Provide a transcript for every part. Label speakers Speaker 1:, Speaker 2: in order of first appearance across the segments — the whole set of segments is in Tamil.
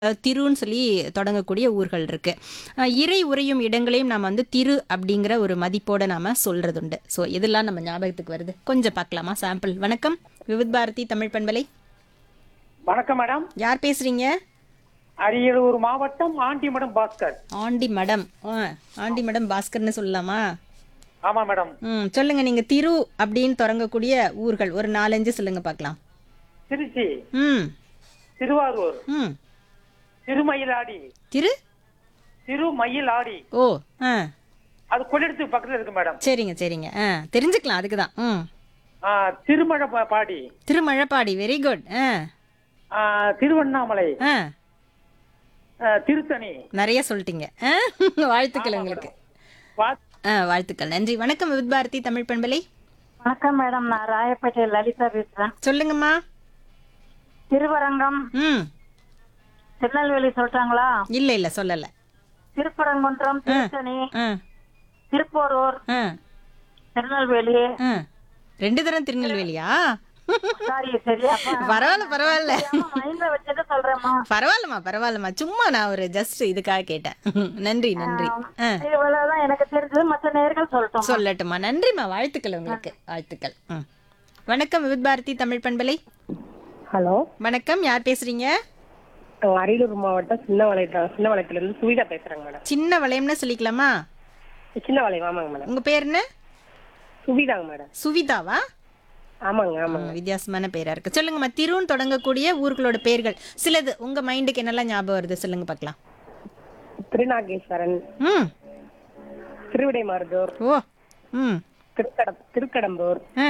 Speaker 1: அஹ், திருன்னு சொல்லி தொடங்கக்கூடிய ஊர்கள் இருக்கு அஹ், இறை உறையும் இடங்களையும் நாம் வந்து திரு அப்படிங்கிற ஒரு மதிப்போட நாம சொல்றது உண்டு ஸோ இதெல்லாம் நம்ம ஞாபகத்துக்கு வருது கொஞ்சம் பார்க்கலாமா சாம்பிள் வணக்கம் விவித் பாரதி தமிழ் பண்பலை
Speaker 2: வணக்கம் மேடம்
Speaker 1: யார் பேசுறீங்க
Speaker 2: அரியலூர் மாவட்டம் ஆண்டிமடம் பாஸ்கர்
Speaker 1: ஆண்டி மடம் ஆ, ஆண்டி மடம் பாஸ்கர்னு சொல்லலாமா
Speaker 2: ஆமா மேடம்
Speaker 1: ம் சொல்லுங்க நீங்க திரு அப்படின்னு தொடங்கக்கூடிய ஊர்கள் ஒரு நாலஞ்சு சொல்லுங்க பார்க்கலாம்
Speaker 2: திருச்சி
Speaker 1: ம்
Speaker 2: திருவாரூர்
Speaker 1: ம்
Speaker 2: திருமயிலாடி
Speaker 1: திரு
Speaker 2: திருமயிலாடி
Speaker 1: ஓ ஆ
Speaker 2: அது கொள்ளிடத்துக்கு பக்கத்துல இருக்கு மேடம்
Speaker 1: சரிங்க சரிங்க ஆ தெரிஞ்சுக்கலாம் அதுக்கு தான் ம்
Speaker 2: ஆ, திருமழ பா- பாடி
Speaker 1: திருமழப்பாடி வெரி குட் ஆ
Speaker 2: ஆ, திருவண்ணாமலை
Speaker 1: ஆ
Speaker 2: ஆ, திருத்தணி
Speaker 1: நிறைய சொல்லிட்டீங்க ஆ வாழ்த்துக்கள் உங்களுக்கு
Speaker 2: வா-
Speaker 1: ஆ வாழ்த்துக்கள் நன்றி வணக்கம் வித் பாரதி தமிழ் பண்பலை
Speaker 3: வணக்கம் மேடம் நான் ராயப்பேட்டை லலிதா பேசுறேன்
Speaker 1: சொல்லுங்கம்மா
Speaker 3: திருவரங்கம்
Speaker 1: ம்
Speaker 3: திருநெல்வேலி சொல்லிட்டாங்களா
Speaker 1: இல்லை இல்லை சொல்லலை
Speaker 3: திருப்பரங்குன்றம் திருத்தணி
Speaker 1: ஆ
Speaker 3: திருப்போரூர்
Speaker 1: ஆ
Speaker 3: திருநெல்வேலி
Speaker 1: ஆ ரெண்டு தரம் திருநெல்வேலியா
Speaker 3: சாரி சரியா
Speaker 1: பரவாயில்ல பரவாயில்ல
Speaker 3: மைண்ட்ல வச்சுட்டு சொல்றேம்மா
Speaker 1: பரவாயில்லம்மா பரவாயில்லம்மா சும்மா நான் ஒரு ஜஸ்ட் இதுக்காக கேட்டேன் நன்றி நன்றி ஆ
Speaker 3: இவ்வளவுதான் எனக்கு தெரிஞ்சது மற்ற நேர்கள் சொல்லட்டும்
Speaker 1: சொல்லட்டுமா நன்றிம்மா வாழ்த்துக்கள் உங்களுக்கு வாழ்த்துக்கள் ம் வணக்கம் வித் பாரதி தமிழ் பண்பலை
Speaker 4: ஹலோ
Speaker 1: வணக்கம் யார் பேசுறீங்க
Speaker 4: அரியலூர் மாவட்டம் சின்ன வளையத்துல சின்ன வளையத்துல இருந்து சுவிதா பேசுறேங்க மேடம்
Speaker 1: சின்ன வளையம்னு சொல்லிக்கலாமா
Speaker 4: சின்ன வளையம் ஆமாங்க மேடம்
Speaker 1: உங்க பேர் என்ன
Speaker 4: சுவிதாங்க மேடம்
Speaker 1: சுவிதாவா
Speaker 4: ஆமாங்க ஆமாங்க
Speaker 1: ம், வித்தியாசமான பேரா இருக்கு சொல்லுங்கம்மா திருன்னு தொடங்கக்கூடிய ஊர்களோட பேர்கள் சிலது உங்க மைண்டுக்கு என்னெல்லாம் ஞாபகம் வருது சொல்லுங்க பார்க்கலாம்
Speaker 4: திருநாகேஸ்வரன்
Speaker 1: ம்
Speaker 4: திருவிடைமருதூர்
Speaker 1: ஓ ம்
Speaker 4: திருக்கட திருக்கடம்பூர்
Speaker 1: ஆ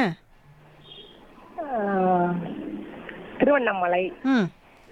Speaker 4: ஆஹ், திருவண்ணாமலை
Speaker 1: ம்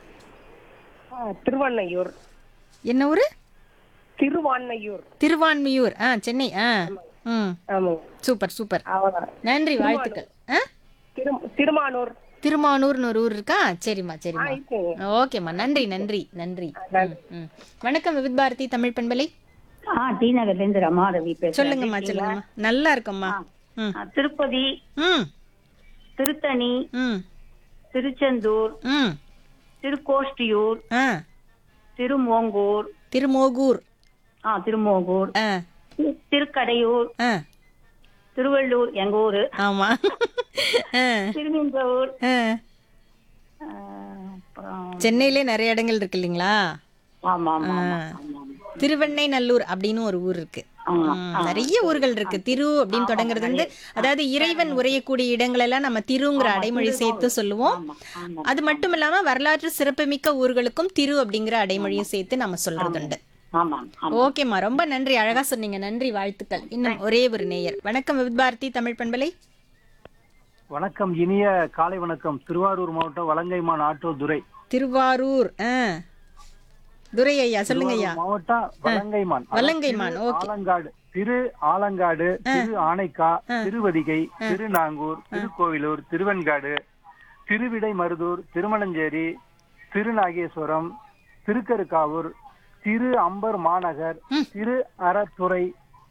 Speaker 4: ஆஹ், திருவண்ணையூர்
Speaker 1: என்ன ஊரு
Speaker 4: திருவான்மையூர்
Speaker 1: திருவான்மியூர் ஆ சென்னை ஆ ம்
Speaker 4: ஆமாங்க
Speaker 1: சூப்பர் சூப்பர்
Speaker 4: அவ்வளோதான்
Speaker 1: நன்றி வாழ்த்துக்கள் ஆ
Speaker 4: திரு திருமானூர்
Speaker 1: திருமானூர்னு ஒரு ஊர் இருக்கா சரிம்மா
Speaker 4: ஆ
Speaker 1: சரிம்மா
Speaker 4: இருக்குங்க
Speaker 1: ஓகேம்மா நன்றி நன்றி நன்றி ம், ம். வணக்கம் விவித் பாரதி தமிழ் பண்பலை
Speaker 3: ஆ டி நகர்ல இருந்து ரமாரவி பேசுறேன்
Speaker 1: சொல்லுங்கம்மா சொல்லுங்கம்மா நல்லா இருக்கம்மா ம்
Speaker 3: ஆ, திருப்பதி
Speaker 1: ம்
Speaker 3: திருத்தணி
Speaker 1: ம்
Speaker 3: திருச்செந்தூர்
Speaker 1: ம்
Speaker 3: திருக்கோஷ்டியூர்
Speaker 1: ஆ
Speaker 3: திருமோங்கூர்
Speaker 1: திருமோகூர்
Speaker 3: ஆ திருமோகூர்
Speaker 1: ஆ
Speaker 3: திரு- திருக்கடையூர்
Speaker 1: ஆ
Speaker 3: திருவள்ளூர் எங்க ஊரு
Speaker 1: ஆமா ஆ
Speaker 3: திருவெந்தூர்
Speaker 1: ஆ
Speaker 3: ஆ, அப்புறம்
Speaker 1: சென்னையிலே நிறைய இடங்கள் இருக்கு இல்லைங்களா
Speaker 3: ஆமா ஆமா
Speaker 1: ஆ.
Speaker 3: ஆமா, ஆமா
Speaker 1: திருவெண்ணைநல்லூர் அப்படின்னு ஒரு ஊர் இருக்கு
Speaker 3: ஆமா.
Speaker 1: ம், நிறைய ஊர்கள் இருக்கு திரு அப்படின்னு தொடங்குறது வந்து அதாவது இறைவன் உரையக்கூடிய இடங்கள் எல்லாம் நம்ம திருங்கிற அடைமொழி சேர்த்து சொல்லுவோம்
Speaker 3: ஆமா ஆமா
Speaker 1: அது மட்டும் இல்லாம வரலாற்று சிறப்புமிக்க ஊர்களுக்கும் திரு அப்படிங்கிற அடைமொழியும் சேர்த்து நம்ம சொல்றது உண்டு
Speaker 3: ஆமா ஆமா
Speaker 1: ஓகேம்மா ரொம்ப நன்றி அழகா சொன்னீங்க நன்றி வாழ்த்துக்கள் இன்னும் ஒரே ஒரு நேயர் வணக்கம் வித் பாரதி தமிழ் பண்பலை
Speaker 5: வணக்கம் இனிய காலை வணக்கம் திருவாரூர் மாவட்டம் வலங்கைமான் ஆட்டோ துரை
Speaker 1: திருவாரூர் ஆ துரை ஐயா சொல்லுங்க ஐயா
Speaker 5: மாவட்டம் வலங்கைமான்
Speaker 1: வலங்கைமான்,
Speaker 5: திரு
Speaker 1: ஓகே.
Speaker 5: ஆலங்காடு திரு ஆலங்காடு திரு ஆனைக்கா திருவதிகை திருநாங்கூர் திருக்கோவிலூர் திருவெண்காடு திருவிடை மருதூர் திருமணஞ்சேரி திருநாகேஸ்வரம் திருக்கருக்காவூர் திரு அம்பர் மாநகர் திரு அறத்துறை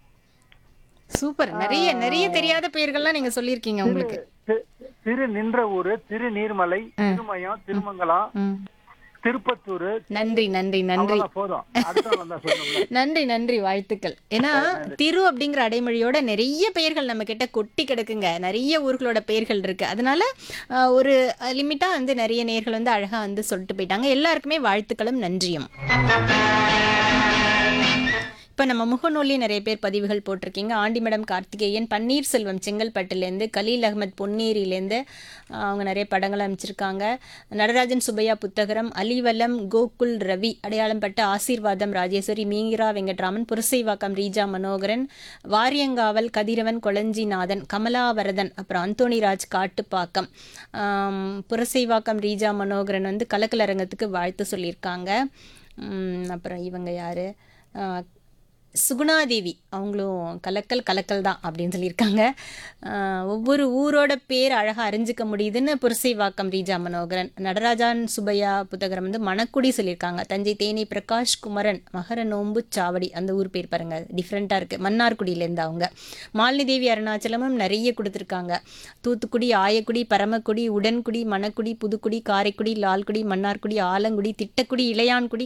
Speaker 1: சூப்பர் நிறைய நிறைய தெரியாத பெயர்கள்லாம் நீங்க சொல்லியிருக்கீங்க உங்களுக்கு
Speaker 5: தி- திரு நின்ற ஊரு திரு நீர்மலை திருமயம் திருமங்கலம்
Speaker 1: ம்.
Speaker 5: திருப்பத்தூர்
Speaker 1: நன்றி நன்றி நன்றி
Speaker 5: அவ்வளவுதான் போதும் அடுத்த வந்தா சொல்லணும்ல
Speaker 1: நன்றி நன்றி வாழ்த்துக்கள் ஏன்னா திரு அப்படிங்கிற அடைமொழியோட நிறைய பெயர்கள் நம்ம கிட்ட கொட்டி கிடக்குங்க நிறைய ஊர்களோட பெயர்கள் இருக்கு அதனால அஹ், ஒரு லிமிட்டா வந்து நிறைய நேர்கள் வந்து அழகா வந்து சொல்லிட்டு போயிட்டாங்க எல்லாருக்குமே வாழ்த்துக்களும் நன்றியும் இப்போ நம்ம முகநூல்லே நிறைய பேர் பதிவுகள் போட்டிருக்கீங்க ஆண்டிமடம் கார்த்திகேயன் பன்னீர்செல்வம் செங்கல்பட்டுலேருந்து கலீல் அகமத் பொன்னேரியிலேருந்து ஆஹ், அவங்க நிறைய படங்கள் அமைச்சிருக்காங்க நடராஜன் சுப்பையா புத்தகரம் அலிவலம் கோகுல் ரவி அடையாளம் பட்ட ஆசீர்வாதம் ராஜேஸ்வரி மீரா வெங்கட்ராமன் புரசைவாக்கம் ரீஜா மனோகரன் வாரியங்காவல் கதிரவன் கொளஞ்சிநாதன் கமலாவரதன் அப்புறம் அந்தோணிராஜ் காட்டுப்பாக்கம் ஆம், புரசைவாக்கம் ரீஜா மனோகரன் வந்து கலக்கலரங்கத்துக்கு வாழ்த்து சொல்லியிருக்காங்க உம், அப்புறம் இவங்க யாரு ஆஹ், சுகுணாதேவி அவங்களும் கலக்கல் கலக்கல் தான் அப்படின்னு சொல்லியிருக்காங்க ஆஹ் ஒவ்வொரு ஊரோட பேர் அழகாக அறிஞ்சிக்க முடியுதுன்னு புரசைவாக்கம் ரீஜா மனோகரன் நடராஜான் சுபையா புத்தகரம் வந்து மணக்குடி சொல்லியிருக்காங்க தஞ்சை தேனி பிரகாஷ் குமரன் மகர நோம்பு சாவடி அந்த ஊர் பேர் பாருங்க டிஃப்ரெண்ட்டாக இருக்குது மன்னார்குடியிலேருந்து அவங்க மாலினி தேவி அருணாச்சலமும் நிறைய கொடுத்துருக்காங்க தூத்துக்குடி ஆயக்குடி பரமக்குடி உடன்குடி மணக்குடி புதுக்குடி காரைக்குடி லால்குடி மன்னார்குடி ஆலங்குடி திட்டக்குடி இளையான்குடி